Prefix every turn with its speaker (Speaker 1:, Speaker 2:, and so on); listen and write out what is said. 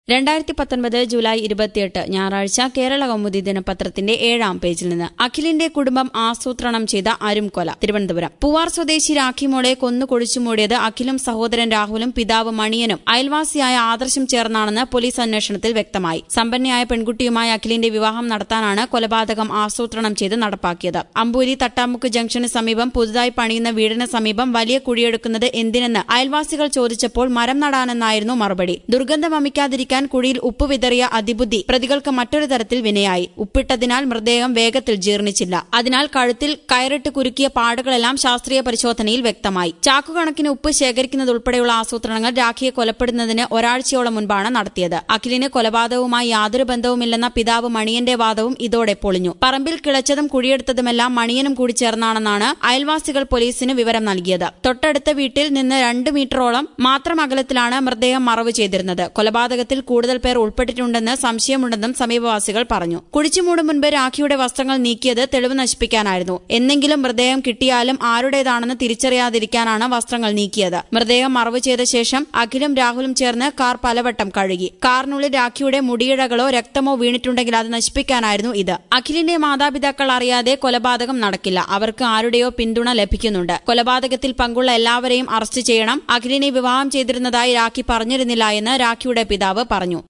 Speaker 1: രണ്ടായിരത്തി പത്തൊൻപത് ജൂലൈ ഇരുപത്തിയെട്ട് ഞായറാഴ്ച കേരള കൗമുദി ദിനപത്രത്തിന്റെ ഏഴാം പേജിൽ നിന്ന് അഖിലിന്റെ കുടുംബം ആസൂത്രണം ചെയ്ത അരുംകൊല തിരുവനന്തപുരം പൂവാർ സ്വദേശി രാഖിമോളെ കൊന്നു കൊഴിച്ചുമൂടിയത് അഖിലും സഹോദരൻ രാഹുലും പിതാവ് മണിയനും അയൽവാസിയായ ആദർശം ചേർന്നാണെന്ന് പോലീസ് അന്വേഷണത്തിൽ വ്യക്തമായി സമ്പന്നയായ പെൺകുട്ടിയുമായി അഖിലിന്റെ വിവാഹം നടത്താനാണ് കൊലപാതകം ആസൂത്രണം ചെയ്ത് നടപ്പാക്കിയത് അമ്പൂരി തട്ടാമുക്ക് ജംഗ്ഷന് സമീപം പുതുതായി പണിയുന്ന വീടിന് സമീപം വലിയ കുഴിയെടുക്കുന്നത് എന്തിനെന്ന് അയൽവാസികൾ ചോദിച്ചപ്പോൾ മരം നടാനെന്നായിരുന്നു മറുപടി ദുർഗന്ധം വമിക്കാതിരിക്കാൻ കുഴിയിൽ ഉപ്പ് വിതറിയ അതിബുദ്ധി പ്രതികൾക്ക് മറ്റൊരു തരത്തിൽ വിനയായി ഉപ്പിട്ടതിനാൽ മൃതദേഹം വേഗത്തിൽ ജീർണിച്ചില്ല അതിനാൽ കഴുത്തിൽ കയറിട്ട് കുരുക്കിയ പാടുകളെല്ലാം ശാസ്ത്രീയ പരിശോധനയിൽ വ്യക്തമായി ചാക്കുകണക്കിന് ഉപ്പ് ശേഖരിക്കുന്നതുൾപ്പെടെയുള്ള ആസൂത്രണങ്ങൾ രാഖിയെ കൊലപ്പെടുന്നതിന് ഒരാഴ്ചയോളം മുൻപാണ് നടത്തിയത് അഖിലിന് കൊലപാതകവുമായി യാതൊരു ബന്ധവുമില്ലെന്ന പിതാവ് മണിയന്റെ വാദവും ഇതോടെ പൊളിഞ്ഞു പറമ്പിൽ കിളച്ചതും കുഴിയെടുത്തതുമെല്ലാം മണിയനും കൂടി ചേർന്നാണെന്നാണ് അയൽവാസികൾ പോലീസിന് വിവരം നൽകിയത് തൊട്ടടുത്ത വീട്ടിൽ നിന്ന് രണ്ട് മീറ്ററോളം മാത്രം അകലത്തിലാണ് മൃതദേഹം മറവ് ചെയ്തിരുന്നത് കൊലപാതകത്തിൽ കൂടുതൽ പേർ ഉൾപ്പെട്ടിട്ടുണ്ടെന്ന് സംശയമുണ്ടെന്നും സമീപവാസികൾ പറഞ്ഞു കുഴിച്ചുമൂടും മുൻപ് രാഖിയുടെ വസ്ത്രങ്ങൾ നീക്കിയത് തെളിവ് നശിപ്പിക്കാനായിരുന്നു എന്നെങ്കിലും മൃതദേഹം കിട്ടിയാലും ആരുടേതാണെന്ന് തിരിച്ചറിയാതിരിക്കാനാണ് വസ്ത്രങ്ങൾ നീക്കിയത് മൃതദേഹം മറവ് ചെയ്ത ശേഷം അഖിലും രാഹുലും ചേർന്ന് കാർ പലവട്ടം കഴുകി കാറിനുള്ളിൽ രാഖിയുടെ മുടിയിഴകളോ രക്തമോ വീണിട്ടുണ്ടെങ്കിൽ അത് നശിപ്പിക്കാനായിരുന്നു ഇത് അഖിലിന്റെ മാതാപിതാക്കൾ അറിയാതെ കൊലപാതകം നടക്കില്ല അവർക്ക് ആരുടെയോ പിന്തുണ ലഭിക്കുന്നുണ്ട് കൊലപാതകത്തിൽ പങ്കുള്ള എല്ലാവരെയും അറസ്റ്റ് ചെയ്യണം അഖിലിനെ വിവാഹം ചെയ്തിരുന്നതായി രാഖി പറഞ്ഞിരുന്നില്ല എന്ന് രാഖിയുടെ പിതാവ് പറഞ്ഞു